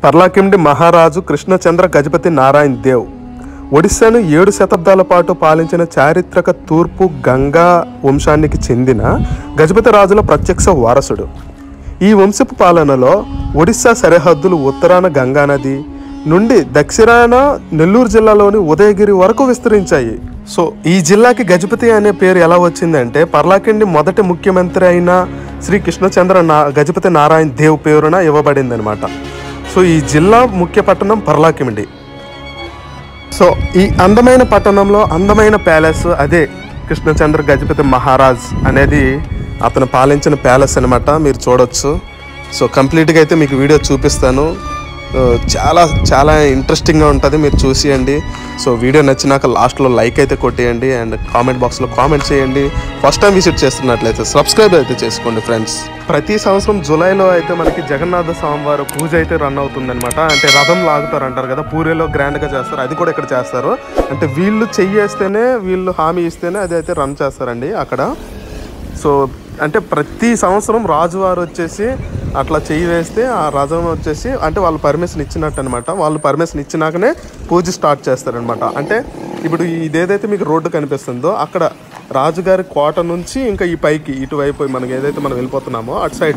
పర్లాకిండి మహారాజు కృష్ణచంద్ర గజపతి నారాయణ్ దేవ్ ఒడిశాను ఏడు శతాబ్దాల పాటు పాలించిన చారిత్రక తూర్పు గంగా వంశానికి చెందిన గజపతి రాజుల ప్రత్యక్ష వారసుడు ఈ వంశపు పాలనలో ఒడిశా సరిహద్దులు ఉత్తరాన గంగా నది నుండి దక్షిణాన నెల్లూరు జిల్లాలోని ఉదయగిరి వరకు విస్తరించాయి సో ఈ జిల్లాకి గజపతి అనే పేరు ఎలా వచ్చిందంటే పర్లాకిండి మొదటి ముఖ్యమంత్రి అయిన శ్రీ కృష్ణచంద్ర నా గజపతి నారాయణ్ దేవ్ పేరున ఇవ్వబడింది అనమాట సో ఈ జిల్లా ముఖ్య పట్టణం పర్లాకిమిడి సో ఈ అందమైన పట్టణంలో అందమైన ప్యాలెస్ అదే కృష్ణచంద్ర గజపతి మహారాజ్ అనేది అతను పాలించిన ప్యాలెస్ అనమాట మీరు చూడొచ్చు సో కంప్లీట్గా అయితే మీకు వీడియో చూపిస్తాను ఆ, చాలా చాలా ఇంట్రెస్టింగ్గా ఉంటుంది మీరు చూసేయండి సో వీడియో నచ్చినాక లాస్ట్లో లైక్ అయితే కొట్టేయండి అండ్ కామెంట్ బాక్స్లో కామెంట్ చేయండి ఫస్ట్ టైం విజిట్ చేస్తున్నట్లయితే సబ్స్క్రైబ్ అయితే చేసుకోండి ఫ్రెండ్స్ ప్రతి సంవత్సరం జూలైలో అయితే మనకి జగన్నాథ స్వామివారు పూజ అయితే రన్ అవుతుందన్నమాట అంటే రథం లాగుతారు అంటారు కదా పూరిలో గ్రాండ్గా చేస్తారు అది కూడా ఇక్కడ చేస్తారు అంటే వీళ్ళు చెయ్యేస్తేనే వీళ్ళు హామీ ఇస్తేనే అది అయితే రన్ చేస్తారండి అక్కడ సో అంటే ప్రతి సంవత్సరం రాజువారు వచ్చేసి అట్లా చెయ్యి వేస్తే ఆ రథం వచ్చేసి అంటే వాళ్ళు పర్మిషన్ ఇచ్చినట్టు అనమాట వాళ్ళు పర్మిషన్ ఇచ్చినాకనే పూజ స్టార్ట్ చేస్తారనమాట అంటే ఇప్పుడు ఇదేదైతే మీకు రోడ్డు కనిపిస్తుందో అక్కడ రాజుగారి కోట నుంచి ఇంకా ఈ పైకి ఇటువైపు మనకి ఏదైతే మనం వెళ్ళిపోతున్నామో అటు సైడ్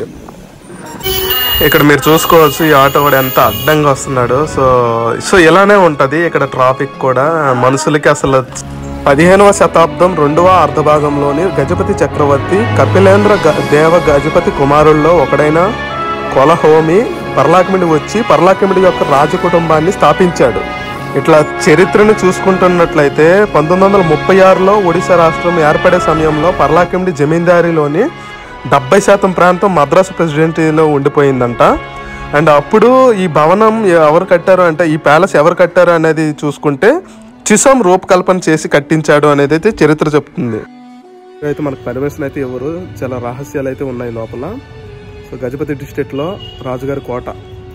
ఇక్కడ మీరు చూసుకోవచ్చు ఈ ఆటో కూడా ఎంత అడ్డంగా వస్తున్నాడు సో సో ఇలానే ఉంటది ఇక్కడ ట్రాఫిక్ కూడా మనుషులకి అసలు పదిహేనవ శతాబ్దం రెండవ అర్ధభాగంలోని గజపతి చక్రవర్తి కపిలేంద్ర గ- దేవ గజపతి కుమారుల్లో ఒకడైన కొలహోమి పర్లాకిమిడి వచ్చి పర్లాకిమిడి యొక్క రాజకుటుంబాన్ని స్థాపించాడు ఇట్లా చరిత్రను చూసుకుంటున్నట్లయితే పంతొమ్మిది వందల ముప్పై ఆరులో ఒడిశా రాష్ట్రం ఏర్పడే సమయంలో పర్లాకిమిడి జమీందారీలోని డెబ్బై శాతం ప్రాంతం మద్రాసు ప్రెసిడెంటీలో ఉండిపోయిందంట అండ్ అప్పుడు ఈ భవనం ఎవరు కట్టారు అంటే ఈ ప్యాలెస్ ఎవరు కట్టారు అనేది చూసుకుంటే చిసం రూపకల్పన చేసి కట్టించాడు అనేది అయితే చరిత్ర చెప్తుంది అయితే మనకు పర్మిషన్ అయితే ఎవరు చాలా రహస్యాలు అయితే ఉన్నాయి లోపల సో గజపతి డిస్ట్రిక్ట్ లో రాజుగారి కోట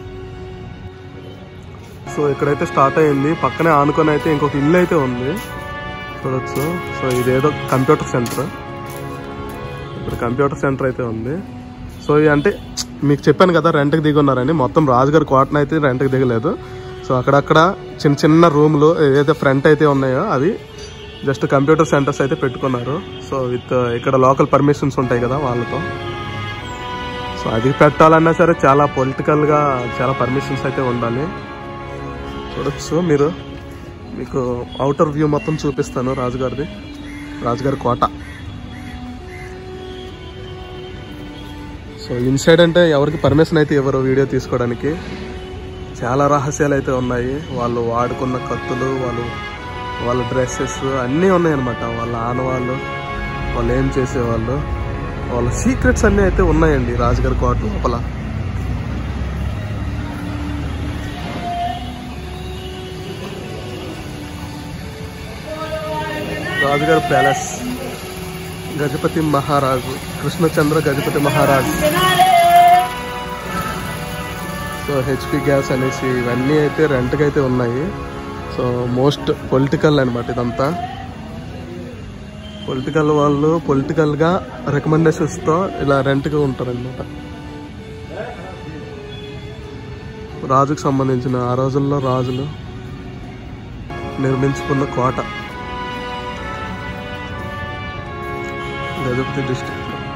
సో ఇక్కడైతే స్టార్ట్ అయింది పక్కనే ఆనుకొని అయితే ఇంకొక ఇల్లు అయితే ఉంది చూడొచ్చు సో ఇదేదో కంప్యూటర్ సెంటర్ ఇప్పుడు కంప్యూటర్ సెంటర్ అయితే ఉంది సో ఇది అంటే మీకు చెప్పాను కదా రెంట్కి దిగి ఉన్నారని మొత్తం రాజుగారి కోటను అయితే రెంట్కి దిగలేదు సో అక్కడక్కడ చిన్న చిన్న రూమ్లు ఏదైతే ఫ్రంట్ అయితే ఉన్నాయో అవి జస్ట్ కంప్యూటర్ సెంటర్స్ అయితే పెట్టుకున్నారు సో విత్ ఇక్కడ లోకల్ పర్మిషన్స్ ఉంటాయి కదా వాళ్ళతో సో అది పెట్టాలన్నా సరే చాలా పొలిటికల్గా చాలా పర్మిషన్స్ అయితే ఉండాలి చూడొచ్చు మీరు మీకు అవుటర్ వ్యూ మొత్తం చూపిస్తాను రాజుగారిది రాజుగారి కోట సో ఇన్సైడ్ అంటే ఎవరికి పర్మిషన్ అయితే ఇవ్వరు వీడియో తీసుకోవడానికి చాలా రహస్యాలు అయితే ఉన్నాయి వాళ్ళు వాడుకున్న కత్తులు వాళ్ళు వాళ్ళ డ్రెస్సెస్ అన్నీ ఉన్నాయన్నమాట వాళ్ళ ఆనవాళ్ళు వాళ్ళు ఏం చేసేవాళ్ళు వాళ్ళ సీక్రెట్స్ అన్నీ అయితే ఉన్నాయండి రాజుగారి కోట లోపల రాజుగారి ప్యాలెస్ గజపతి మహారాజు కృష్ణచంద్ర గజపతి మహారాజు సో హెచ్పి గ్యాస్ అనేసి ఇవన్నీ అయితే రెంట్కి అయితే ఉన్నాయి సో మోస్ట్ పొలిటికల్ అనమాట ఇదంతా పొలిటికల్ వాళ్ళు పొలిటికల్గా రికమెండేషన్స్తో ఇలా రెంట్గా ఉంటారనమాట రాజుకు సంబంధించిన ఆ రోజుల్లో రాజులు నిర్మించుకున్న కోట గజపతి డిస్ట్రిక్ట్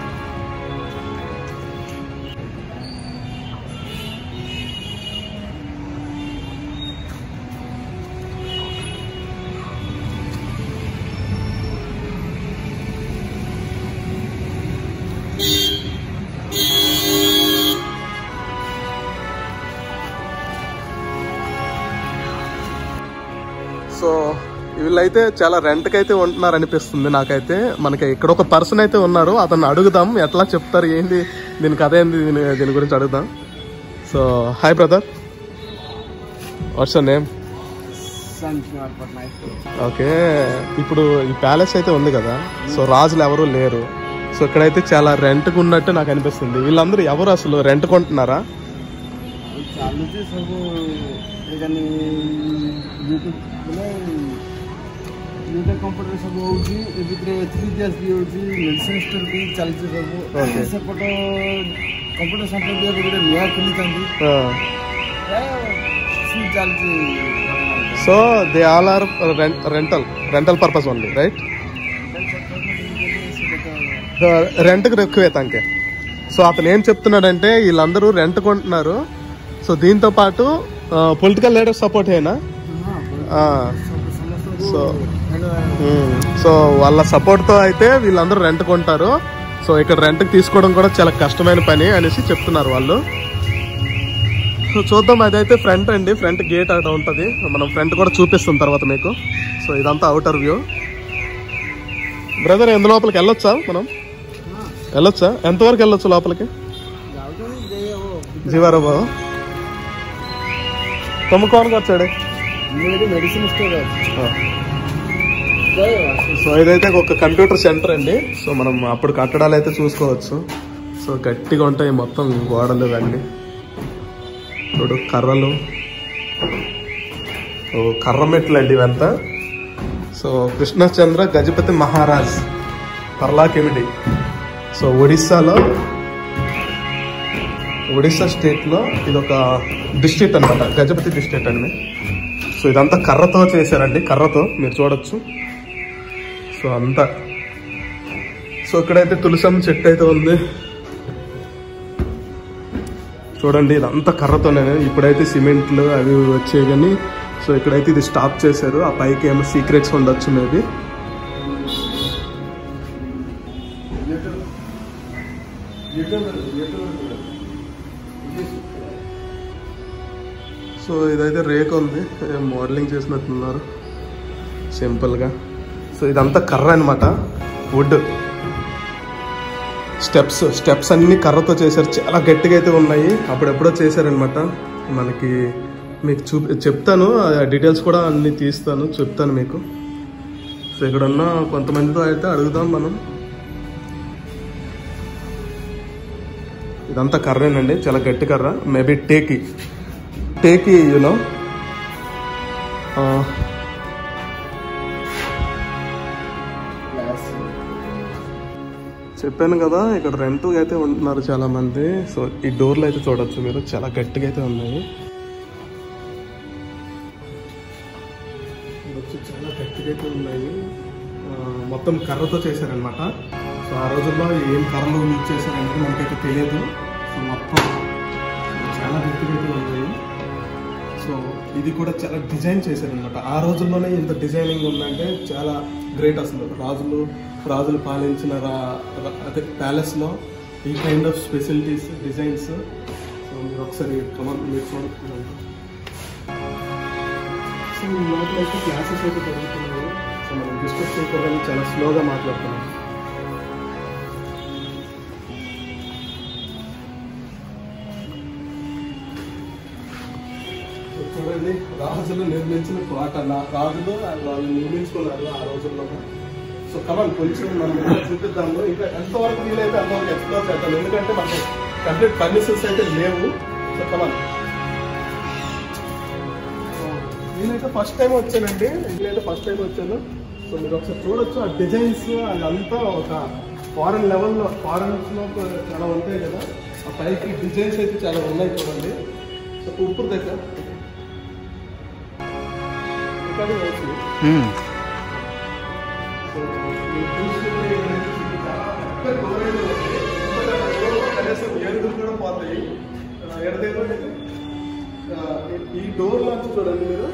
సో వీళ్ళైతే చాలా రెంట్కి అయితే ఉంటున్నారు అనిపిస్తుంది నాకైతే మనకి ఇక్కడ ఒక పర్సన్ అయితే ఉన్నారు అతన్ని అడుగుదాం ఎట్లా చెప్తారు ఏంది దీని కథ ఏంది దీని దీని గురించి అడుగుదాం so hi brother what's name Sankumar Patnaik okay ఇప్పుడు ఈ ప్యాలెస్ అయితే ఉంది కదా సో రాజులు ఎవరు లేరు సో ఇక్కడైతే చాలా రెంట్కి ఉన్నట్టు నాకు అనిపిస్తుంది వీళ్ళందరూ ఎవరు అసలు రెంట్ కొంటున్నారా ଚାଲୁଛି ସବୁ ଏଇକାନି ୟୁଟ୍ୟୁବ୍ ବୋଲେ ୟୁଟ୍ୟୁବ୍ କମ୍ପ୍ୟୁଟର ସବୁ ହେଉଛି ଏ ଭିତରେ ଏଥିରେ ଗ୍ୟାସ୍ ବି ହେଉଛି ମେଡ଼ିସିନ ଷ୍ଟୋର୍ ବି ଚାଲିଛି ସବୁ Okay. ସେପଟ କମ୍ପ୍ୟୁଟର ସେଣ୍ଟର ବି ଏବେ ଗୋଟେ ନୂଆ ଖୋଲିଛନ୍ତି ସିଟ୍ ଚାଲିଛି so they all are rental rental purpose only right రెంట్కి ఎక్కువే తనకే సో అతను ఏం చెప్తున్నాడంటే వీళ్ళందరూ రెంట్ కొంటున్నారు సో దీంతో పాటు పొలిటికల్ లీడర్ సపోర్ట్ అయినా సో సో వాళ్ళ సపోర్ట్తో అయితే వీళ్ళందరూ రెంట్ కొంటారు సో ఇక్కడ రెంట్కి తీసుకోవడం కూడా చాలా కష్టమైన పని అనేసి చెప్తున్నారు వాళ్ళు సో చూద్దాం అదైతే ఫ్రంట్ అండి ఫ్రంట్ గేట్ అక్కడ ఉంటుంది మనం ఫ్రంట్ కూడా చూపిస్తాం తర్వాత మీకు సో ఇదంతా అవుటర్ వ్యూ బ్రదర్ ఎందు లోపలికి వెళ్ళొచ్చా మనం వెళ్ళొచ్చా ఎంతవరకు వెళ్ళొచ్చు లోపలికి జీవారా బాబు తుమ్మకోనకి వచ్చాడు మెడిసిన్ స్టోర్ సో ఇదైతే ఒక కంప్యూటర్ సెంటర్ అండి సో మనం అప్పుడు కట్టడాలు అయితే చూసుకోవచ్చు సో గట్టిగా ఉంటాయి మొత్తం గోడలు ఇవన్నీ ఇప్పుడు కర్రలు ఓ కర్ర మెట్లు అండి ఇవంతా సో కృష్ణచంద్ర గజపతి మహారాజ్ పర్లాకెమిడి సో ఒడిస్సాలో ఒడిస్సా స్టేట్లో ఇది ఒక డిస్ట్రిక్ట్ అనమాట గజపతి డిస్ట్రిక్ట్ అండి సో ఇదంతా కర్రతో చేశారండి కర్రతో మీరు చూడొచ్చు సో అంతా సో ఇక్కడైతే తులసమ్మ చెట్టు అయితే ఉంది చూడండి ఇదంతా కర్రతోనే ఇప్పుడైతే సిమెంట్లు అవి వచ్చాయి కానీ సో ఇక్కడైతే ఇది స్టాప్ చేశారు ఆ పైకి ఏమో సీక్రెట్స్ ఉండొచ్చు మేబీ సో ఇదైతే రేక్ ఉంది మోడలింగ్ చేసినట్టున్నారు సింపుల్గా సో ఇదంతా కర్ర అనమాట వుడ్ స్టెప్స్ స్టెప్స్ అన్ని కర్రతో చేశారు చాలా గట్టిగా అయితే ఉన్నాయి అప్పుడెప్పుడో చేశారనమాట మనకి మీకు చూ చెప్తాను ఆ డీటెయిల్స్ కూడా అన్ని తీస్తాను చెప్తాను మీకు సో ఇక్కడ ఉన్న కొంతమందితో అయితే అడుగుదాం మనం ఇదంతా కర్రేనండి చాలా గట్టి కర్ర మేబీ టేకి టేకి యూనో చెప్పాను కదా ఇక్కడ రెంట్ అయితే ఉంటున్నారు చాలా మంది సో ఈ డోర్లు అయితే చూడొచ్చు మీరు చాలా గట్టిగా అయితే ఉన్నాయి ఇది వచ్చి చాలా గట్టిగా అయితే ఉన్నాయి ఆ, మొత్తం కర్రతో చేశారనమాట సో ఆ రోజుల్లో ఏం కర్రలు యూజ్ చేశారనేది మనకైతే తెలియదు సో మొత్తం చాలా గట్టిగా అయితే ఉన్నాయి సో ఇది కూడా చాలా డిజైన్ చేశారనమాట ఆ రోజుల్లోనే ఇంత డిజైనింగ్ ఉందంటే చాలా గ్రేట్ అసలు రాజులు రాజులు పాలించిన రా రా- అదే ప్యాలెస్లో ఈ kind of specialities designs so మీరు ఒకసారి కమన్ మీరు చూడొచ్చు సో ఈ లోపల అయితే క్లాసెస్ అయితే జరుగుతున్నాయి సో మనం డిస్కస్ చేయకూడదని చాలా స్లోగా మాట్లాడుతున్నాం సో చూడండి రాజులు నిర్మించిన కోట లా- రాజులు వాళ్ళు నిర్మించుకున్నారు ఆ రోజుల్లో సో కమన్ కొంచెం మనం ఇంకా చూపిద్దాము ఇంకా ఎంతవరకు వీలైతే అంతవరకు ఎక్స్ప్లోర్ చేద్దాం ఎందుకంటే మనకు కంప్లీట్ పర్మిషన్స్ అయితే లేవు సో కమన్ నేనైతే ఫస్ట్ టైం వచ్చానండి నేనైతే ఫస్ట్ టైం వచ్చాను సో మీరు ఒకసారి చూడొచ్చు ఆ డిజైన్స్ అదంతా ఒక ఫారెన్ లెవెల్లో ఫారెన్స్లో చాలా ఉంటాయి కదా ఆ పైకి డిజైన్స్ అయితే చాలా ఉన్నాయి చూడండి సో ఉప్పుడు దగ్గర రికార్డింగ్ అవుతుంది సో మీరు చూసుకుంటే ఇక్కడ చాలా పెద్ద డోర్ అయితే ఉంది. ఇంకొక డోర్లో కనీసం ఏడుగురు కూడా పోతాయి ఆ, ఎడదేమో ఇది. ఆ, ఈ డోర్ లాంటి చూడండి మీరు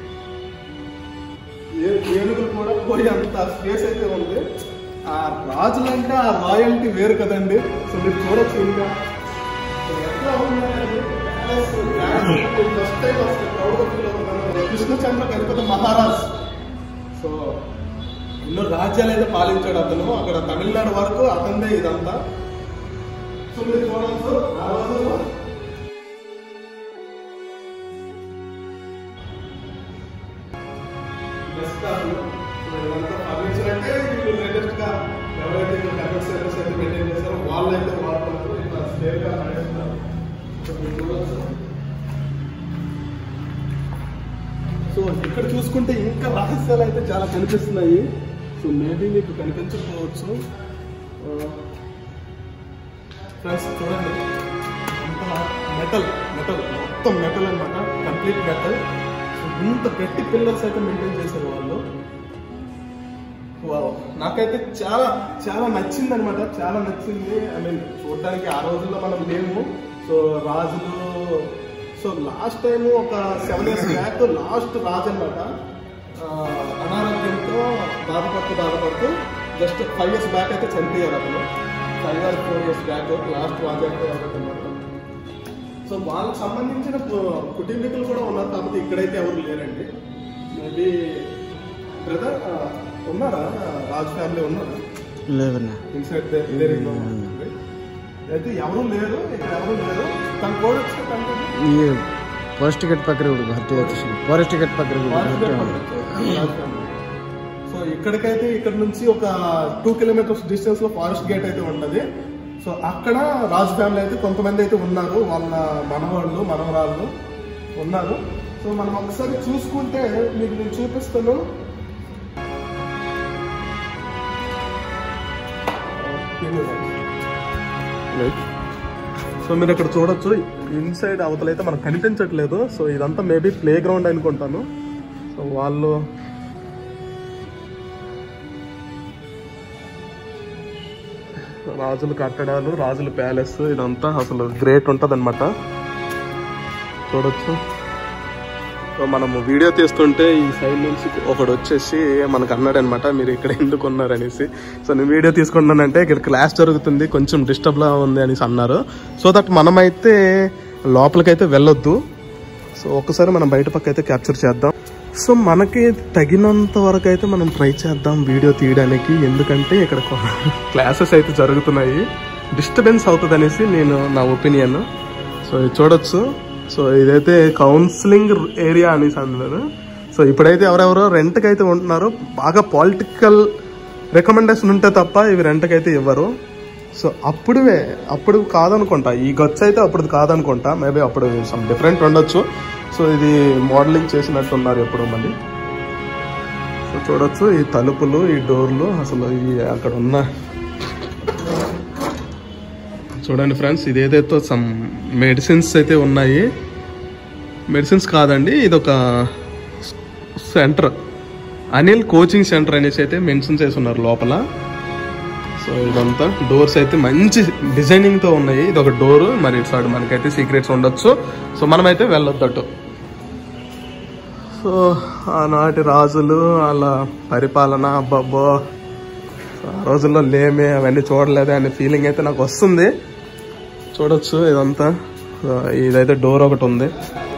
ఏ- ఏనుగులు కూడా పోయి అంత స్పేస్ అయితే ఉంది ఆ రాజులంటే ఆ రాయల్టీ వేరు కదండి సో మీరు చూడొచ్చు ఇంకా సో ఎట్లా ఉందంటే ప్యాలెస్ ఫస్ట్ టైం అసలు ప్రౌడ్గా ఫీల్ అవుతున్నాను కృష్ణచంద్ర గణపతి మహారాజ్ సో ఎన్నో రాజ్యాలు అయితే పాలించాడు అతను అక్కడ తమిళనాడు వరకు అతనిదే ఇదంతా సో మీరు చూడవచ్చు ఆ రోజుల్లో బెస్ట్ కాదు సో ఇదంతా ఫర్నిచర్ అంటే వీళ్ళు లేటెస్ట్ గా ఎవరైతే ఇక్కడ కరెక్ట్ సర్వీస్ అయితే మెయింటైన్ చేస్తారో వాళ్ళు అయితే వాడుతున్నారు ఇట్లా స్పేర్ గా పడేస్తున్నారు సో మీరు చూడవచ్చు సో ఇక్కడ చూసుకుంటే ఇంకా రహస్యాలు అయితే చాలా కనిపిస్తున్నాయి సో మేబీ మీకు కనిపించకపోవచ్చు ఫ్రెండ్స్ చూడండి అంతా మెటల్ మెటల్ మొత్తం మొత్తం మెటల్ అన్నమాట కంప్లీట్ మెటల్ సో ఇంత గట్టి పిల్లర్స్ అయితే మెయింటైన్ చేశారు వాళ్ళు వావ్. నాకైతే చాలా చాలా నచ్చింది అనమాట చాలా నచ్చింది ఐ మీన్ చూడడానికి ఆ రోజుల్లో మనం లేము సో రాజులు సో లాస్ట్ టైం ఒక సెవెన్ ఇయర్స్ బ్యాక్ లాస్ట్ రాజు అనమాట అనారోగ్యంతో బాధపడుతూ బాధపడుతూ జస్ట్ ఫైవ్ ఇయర్స్ బ్యాక్ అయితే చనిపోయారు అతను five years four years back last రాజు అయితే అనమాట సో వాళ్ళకి సంబంధించిన పు- కుటుంబీకులు కూడా ఉన్నారు కాకపోతే ఇక్కడైతే ఎవరు లేరండి మేబీ బ్రదర్ ఉన్నారా రాజ్ ఫ్యామిలీ ఉన్నారా లేదన్నా ఇన్సైడ్ అయితే ఎవరు లేరు ఇక్కడ ఎవరు లేరు తన కోడ్ వచ్చి కంటే ఈ ఫారెస్ట్ గేట్ పక్కన కూడా భర్తీ వచ్చేసి ఫారెస్ట్ గేట్ పక్కన కూడా భర్తీ సో ఇక్కడికైతే ఇక్కడ నుంచి ఒక టూ కిలోమీటర్స్ డిస్టెన్స్ లో ఫారెస్ట్ గేట్ అయితే ఉంటది సో అక్కడ రాజ్ ఫ్యామిలీ అయితే కొంతమంది అయితే ఉన్నారు వాళ్ళ మనవాళ్ళు మనవరాళ్ళు ఉన్నారు సో మనం ఒకసారి చూసుకుంటే మీకు నేను చూపిస్తాను సో మీరు ఇక్కడ చూడొచ్చు ఇన్సైడ్ అవతల అయితే మనకు కనిపించట్లేదు సో ఇదంతా మేబీ ప్లే గ్రౌండ్ అనుకుంటాను సో వాళ్ళు రాజుల కట్టడాలు రాజుల ప్యాలెస్ ఇదంతా అసలు గ్రేట్ ఉంటుంది అనమాట చూడొచ్చు సో మనము వీడియో తీస్తుంటే ఈ సైడ్ నుంచి ఒకడు వచ్చేసి మనకు అన్నాడు అనమాట మీరు ఇక్కడ ఎందుకు ఉన్నారనేసి సో నేను వీడియో తీసుకుంటున్నానంటే ఇక్కడ క్లాస్ జరుగుతుంది కొంచెం డిస్టర్బ్ లా ఉంది అనేసి అన్నారు సో దట్ మనమైతే లోపలికైతే వెళ్ళొద్దు సో ఒకసారి మనం బయట పక్క అయితే క్యాప్చర్ చేద్దాం సో మనకి తగినంత వరకు అయితే మనం ట్రై చేద్దాం వీడియో తీయడానికి ఎందుకంటే ఇక్కడ క్లాసెస్ అయితే జరుగుతున్నాయి డిస్టర్బెన్స్ అవుతుంది అనేసి నేను నా ఒపీనియన్ సో ఇది చూడొచ్చు సో ఇదైతే కౌన్సిలింగ్ ఏరియా అనేసి అన్నారు సో ఇప్పుడైతే ఎవరెవరో రెంట్కి అయితే ఉంటున్నారు బాగా పాలిటికల్ రికమెండేషన్ ఉంటే తప్ప ఇవి రెంట్కి అయితే ఇవ్వరు సో అప్పుడువే అప్పుడు కాదనుకుంటా ఈ గచ్చు అయితే అప్పుడు కాదనుకుంటా మేబీ అప్పుడు సమ్ డిఫరెంట్ ఉండొచ్చు సో ఇది మోడలింగ్ చేసినట్టు ఉన్నారు ఎప్పుడు మళ్ళీ సో చూడొచ్చు ఈ తలుపులు ఈ డోర్లు అసలు ఈ అక్కడ ఉన్న చూడండి ఫ్రెండ్స్ ఇదేదైతే సమ్ మెడిసిన్స్ అయితే ఉన్నాయి మెడిసిన్స్ కాదండి ఇది ఒక సెంటర్ అనిల్ కోచింగ్ సెంటర్ అనేసి అయితే మెన్షన్ చేసి ఉన్నారు లోపల సో ఇదంతా డోర్స్ అయితే మంచి డిజైనింగ్ తో ఉన్నాయి ఇది ఒక డోర్ మరి ఇటు సైడ్ మనకైతే సీక్రెట్స్ ఉండొచ్చు సో మనమైతే వెళ్ళొద్దట్టు సో ఆనాటి రాజులు వాళ్ళ పరిపాలన అబ్బబ్బో సో ఆ రోజుల్లో లేమే అవన్నీ చూడలేదే అనే ఫీలింగ్ అయితే నాకు వస్తుంది చూడొచ్చు ఇదంతా సో ఇదైతే డోర్ ఒకటి ఉంది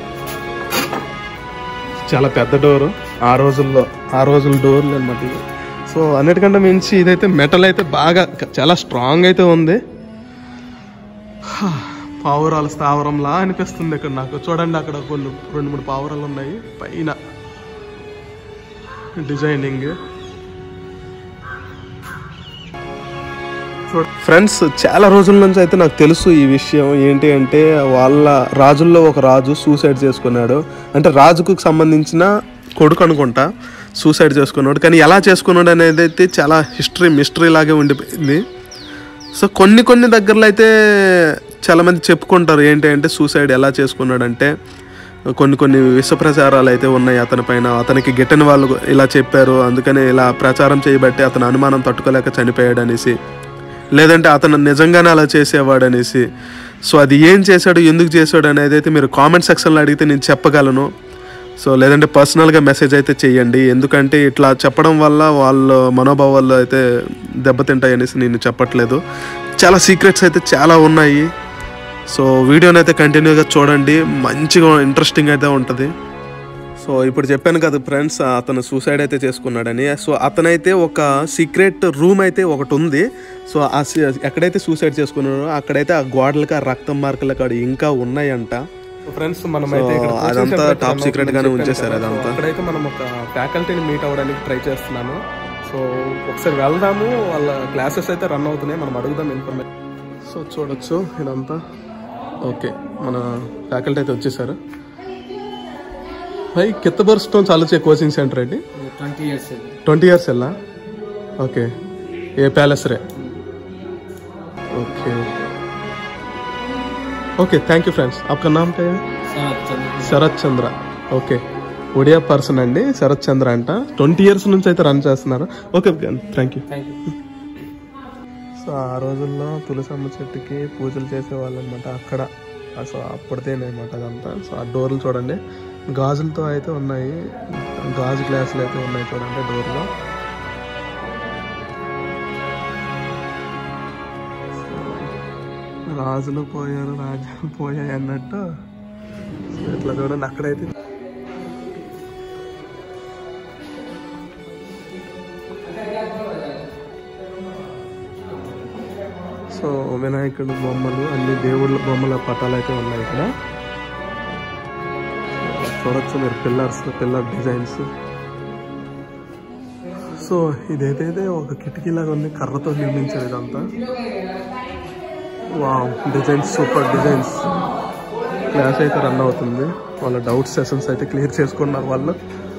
చాలా పెద్ద డోరు ఆ రోజుల్లో ఆ రోజుల డోర్లు అనమాట ఇవి సో అన్నిటికంటే మించి ఇదైతే మెటల్ అయితే బాగా చాలా స్ట్రాంగ్ అయితే ఉంది హా, పావురాల స్థావరంలా అనిపిస్తుంది ఇక్కడ నాకు చూడండి అక్కడ కొన్ని రెండు మూడు పావురాలు ఉన్నాయి పైన డిజైనింగ్ ఫ్రెండ్స్ చాలా రోజుల నుంచి అయితే నాకు తెలుసు ఈ విషయం ఏంటి అంటే వాళ్ళ రాజుల్లో ఒక రాజు సూసైడ్ చేసుకున్నాడు అంటే రాజుకు సంబంధించిన కొడుకు అనుకుంటా సూసైడ్ చేసుకున్నాడు కానీ ఎలా చేసుకున్నాడు అనేది అయితే చాలా హిస్టరీ మిస్టరీ లాగే ఉండిపోయింది సో కొన్ని కొన్ని దగ్గరలో అయితే చాలామంది చెప్పుకుంటారు ఏంటి అంటే సూసైడ్ ఎలా చేసుకున్నాడంటే కొన్ని కొన్ని విష ప్రచారాలు అయితే ఉన్నాయి అతని పైన అతనికి గిట్టని వాళ్ళు ఇలా చెప్పారు అందుకని ఇలా ప్రచారం చేయబట్టి అతను అనుమానం తట్టుకోలేక చనిపోయాడు అనేసి లేదంటే అతను నిజంగానే అలా చేసేవాడు అనేసి సో అది ఏం చేశాడు ఎందుకు చేశాడు అనేది అయితే మీరు కామెంట్ సెక్షన్లో అడిగితే నేను చెప్పగలను సో లేదంటే పర్సనల్గా మెసేజ్ అయితే చేయండి ఎందుకంటే ఇట్లా చెప్పడం వల్ల వాళ్ళ మనోభావాలు అయితే దెబ్బతింటాయి అనేసి నేను చెప్పట్లేదు చాలా సీక్రెట్స్ అయితే చాలా ఉన్నాయి సో వీడియోని అయితే కంటిన్యూగా చూడండి మంచిగా ఇంట్రెస్టింగ్ అయితే ఉంటుంది సో ఇప్పుడు చెప్పాను కదా ఫ్రెండ్స్ అతను సూసైడ్ అయితే చేసుకున్నాడని సో అతనైతే ఒక సీక్రెట్ రూమ్ అయితే ఒకటి ఉంది సో ఆ సి- ఎక్కడైతే సూసైడ్ చేసుకున్నాడో అక్కడైతే ఆ గోడలకి ఆ రక్తం మార్కులు అక్కడ ఇంకా ఉన్నాయంట ఫ్రెండ్స్ మనం అయితే ఇక్కడ coaching అదంతా center అయితే టాప్ రన్ సీక్రెట్ గానే అవుతుందని ఉంచేసారు చెప్పాను కదా. అదంతా సో అక్కడైతే మనం ఒక ఫ్యాకల్టీని మీట్ అవ్వడానికి ట్రై చేస్తున్నాను సో ఒకసారి వెళ్దాము వాళ్ళ క్లాసెస్ అయితే రన్ అవుతున్నాయి మనం అడుగుదాం ఇన్ఫర్మేషన్ సో చూడొచ్చు ఇదంతా ఓకే మన ఫ్యాకల్టీ అయితే వచ్చేసారు भाई कितने वर्ष तो चालू है कोचिंग सेंटर है ట్వంటీ ఇయర్స్ ट्वेंटी ईयर्स है ना ओके ये पैलेस रे okay okay thank you friends आपका नाम क्या है శరత్ చంద్ర శరత్ చంద్ర ఓకే ఒడియా పర్సన్ అండి శరత్ చంద్ర అంట ట్వంటీ ఇయర్స్ నుంచి అయితే రన్ చేస్తున్నారు okay thank you thank you so ఆ రోజుల్లో తులసమ్మ చెట్టుకి పూజలు చేసేవాళ్ళు అనమాట అక్కడ సో అప్పటిదేనమాట అదంతా సో ఆ డోర్లు చూడండి గాజులతో అయితే ఉన్నాయి గాజు గ్లాసులు అయితే ఉన్నాయి చూడండి డోర్లో రాజులు పోయారు రాజ్యాలు పోయాయి అన్నట్టు సో ఇట్లా చూడండి అక్కడైతే సో వినాయకుడు బొమ్మలు అన్ని దేవుళ్ళ బొమ్మల పటాలు అయితే ఉన్నాయి ఇక్కడ చూడొచ్చు మీరు పిల్లర్స్ పిల్లర్ డిజైన్స్ సో ఇదైతే ఒక కిటికీ లాగా ఉంది కర్రతో నిర్మించారు ఇదంతా wow designs super designs class అయితే రన్ అవుతుంది వాళ్ళ డౌట్ సెషన్స్ అయితే క్లియర్ చేసుకున్నారు వాళ్ళు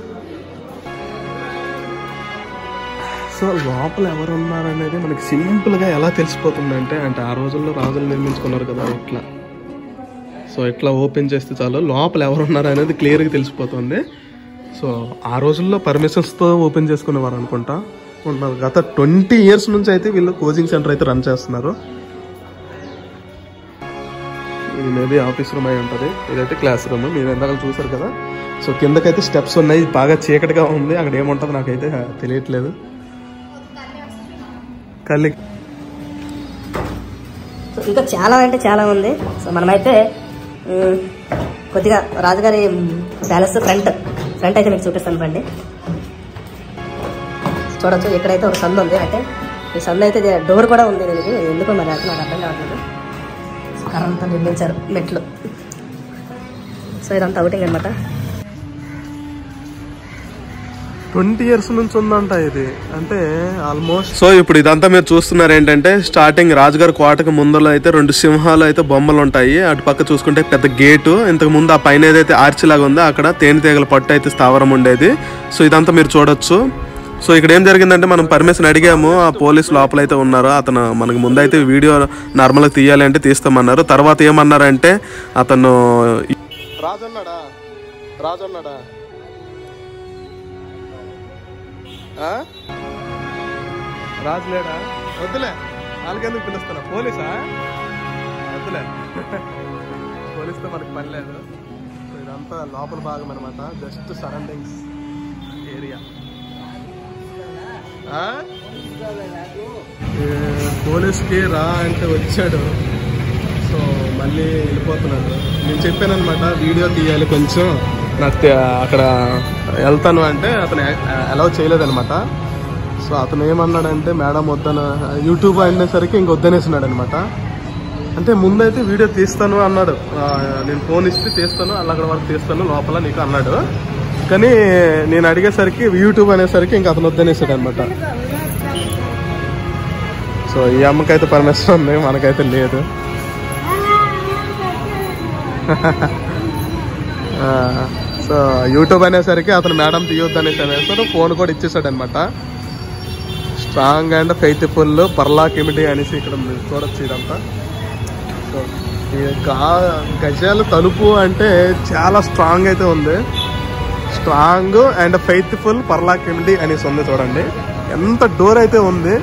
సో లోపల ఎవరు ఉన్నారనేది మనకి సింపుల్గా ఎలా తెలిసిపోతుంది అంటే అంటే ఆ రోజుల్లో రాజులు నిర్మించుకున్నారు కదా ఇట్లా సో ఇట్లా ఓపెన్ చేస్తే చాలు లోపల ఎవరు ఉన్నారు అనేది క్లియర్గా తెలిసిపోతుంది సో ఆ రోజుల్లో పర్మిషన్స్తో ఓపెన్ చేసుకునేవారు అనుకుంటా ఉన్నారు గత ట్వంటీ ఇయర్స్ నుంచి అయితే వీళ్ళు కోచింగ్ సెంటర్ అయితే రన్ చేస్తున్నారు ఇది మేబీ ఆఫీస్ రూమ్ అయి ఉంటుంది ఇదైతే క్లాస్ రూమ్ మీరు ఎందాక చూసారు కదా సో కిందకైతే స్టెప్స్ ఉన్నాయి బాగా చీకటిగా ఉంది అక్కడ ఏముంటుంది నాకైతే తెలియట్లేదు కళ్ళి సో ఇంకా చాలా అంటే చాలా ఉంది సో మనమైతే మ్, కొద్దిగా రాజుగారి ప్యాలెస్ ఫ్రంట్ ఫ్రంట్ అయితే మీకు చూపిస్తాను రండి చూడొచ్చు ఇక్కడైతే ఒక సందు ఉంది అంటే ఈ సందు అయితే డోర్ కూడా ఉంది దీనికి ఎందుకో మరి అది నాకు అర్థం కావట్లేదు కర్రంతా నిర్మించారు మెట్లు సో ఇదంతా అవుటింగ్ అనమాట ట్వంటీ ఇయర్స్ నుంచి ఉందంట ఇది అంటే ఆల్మోస్ట్ సో ఇప్పుడు ఇదంతా మీరు చూస్తున్నారు ఏంటంటే స్టార్టింగ్ రాజుగారి కోటకు ముందర అయితే రెండు సింహాలు అయితే బొమ్మలు ఉంటాయి అటు పక్క చూసుకుంటే పెద్ద గేటు ఇంతకు ముందు ఆ పైన ఏదైతే ఆర్చి లాగా ఉందో అక్కడ తేనెటీగల పట్టు అయితే స్థావరం ఉండేది సో ఇదంతా మీరు చూడొచ్చు సో ఇక్కడ ఏం జరిగిందంటే మనం పర్మిషన్ అడిగాము ఆ పోలీస్ లోపల అయితే ఉన్నారు అతను మనకి ముందైతే వీడియో నార్మల్గా తీయాలి అంటే తీస్తామన్నారు తర్వాత ఏమన్నారంటే అతను రాజు అన్నాడా రాజు అన్నాడా ఆ? రాజు లేడా వద్దులే వాళ్ళకెందుకు పిలుస్తున్నా పోలీసా వద్దులే పోలీస్తో మనకి పని లేదు సో ఇదంతా లోపల భాగం అనమాట జస్ట్ సరౌండింగ్స్ ఏరియా పోలీస్కి రా అంటే వచ్చాడు సో మళ్ళీ వెళ్ళిపోతున్నాడు నేను చెప్పాను అనమాట వీడియో తీయాలి కొంచెం నాకు తె- అక్కడ వెళ్తాను అంటే అతను అలౌ చేయలేదన్నమాట సో అతను ఏమన్నాడంటే మేడం వద్దన యూట్యూబ్ అనేసరికి ఇంక వద్దనేసినాడు అనమాట అంటే ముందైతే వీడియో తీస్తాను అన్నాడు ఆ, నేను ఫోన్ ఇస్తే తీస్తాను అలా అక్కడ వరకు తీస్తాను లోపల నీకు అన్నాడు కానీ నేను అడిగేసరికి యూట్యూబ్ అనేసరికి ఇంక అతను వద్దనేసాడు అనమాట సో ఈ అమ్మకైతే పర్మిషన్ ఉంది మనకైతే లేదు ఆ, సో యూట్యూబ్ అనేసరికి అతను మేడం తీయొద్దు అనేసి అనేసాడు ఫోన్ కూడా ఇచ్చేసాడు అనమాట స్ట్రాంగ్ అండ్ ఫెయిత్ఫుల్ పర్లా కిమిటీ అనేసి ఇక్కడ మీరు చూడొచ్చు ఇదంతా సో ఈ గా గజాల తలుపు అంటే చాలా స్ట్రాంగ్ అయితే ఉంది స్ట్రాంగ్ అండ్ ఫెయిత్ఫుల్ పర్లా కిమిటీ అనేసి ఉంది చూడండి ఎంత డోర్ అయితే ఉంది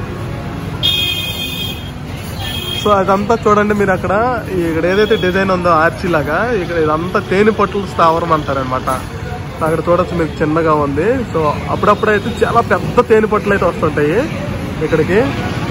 సో అదంతా చూడండి మీరు అక్కడ ఇక్కడ ఏదైతే డిజైన్ ఉందో ఆర్చి లాగా ఇక్కడ ఇదంతా తేనె పట్టుల స్థావరం అంటారనమాట అక్కడ చూడొచ్చు మీకు చిన్నగా ఉంది సో అప్పుడప్పుడైతే చాలా పెద్ద తేనె పట్టులు అయితే వస్తుంటాయి ఇక్కడికి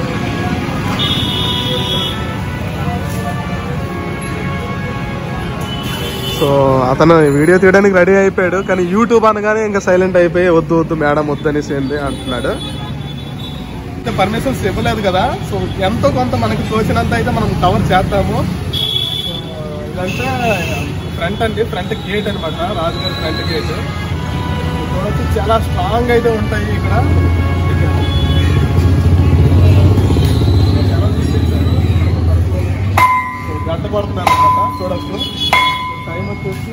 సో అతను వీడియో తీయడానికి రెడీ అయిపోయాడు కానీ యూట్యూబ్ అనగానే ఇంకా సైలెంట్ అయిపోయి వద్దు వద్దు మేడం వద్దు అనేసి ఏంది అంటున్నాడు పర్మిషన్స్ ఇవ్వలేదు కదా సో ఎంతో కొంత మనకి తోచినంత అయితే మనం కవర్ చేద్దాము సో ఇదంటే ఫ్రంట్ అండి ఫ్రంట్ గేట్ అనమాట రాజుగారి ఫ్రంట్ గేట్ చూడొచ్చు చాలా స్ట్రాంగ్ అయితే ఉంటాయి ఇక్కడ సో గంట పడుతుంది అనమాట చూడొచ్చు టైం వచ్చేసి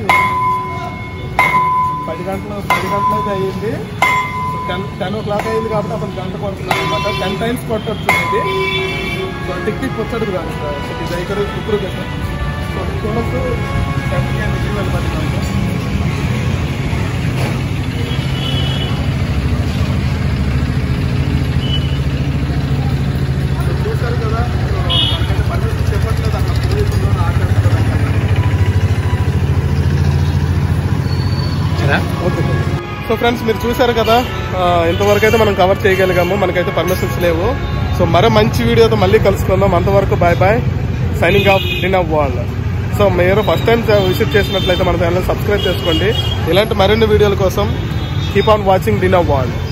పది గంటలు పది గంటలు అయితే అయ్యింది టెన్ టెన్ ఓ క్లాక్ అయింది కాబట్టి అతను గంట కొడుతున్నాడు అనమాట టెన్ టైమ్స్ కొట్టచ్చు ఇది సో టిక్ టిక్ వచ్చాడు కదా ఇది దగ్గర ఇప్పుడు చూడొచ్చు చూశారు కదా మనకైతే పర్మిషన్ చెప్పట్లేదు అక్కడ పోలీసులు ఓకే సో ఫ్రెండ్స్ మీరు చూశారు కదా ఆ, ఇంతవరకు అయితే మనం కవర్ చేయగలిగాము మనకైతే పర్మిషన్స్ లేవు సో మరో మంచి వీడియోతో మళ్ళీ కలుసుకుందాం అంతవరకు bye bye signing off din of world so మీరు ఫస్ట్ టైం విజిట్ చేసినట్లయితే మన ఛానల్ సబ్స్క్రైబ్ చేసుకోండి ఇలాంటి మరిన్ని వీడియోల కోసం keep on watching din of world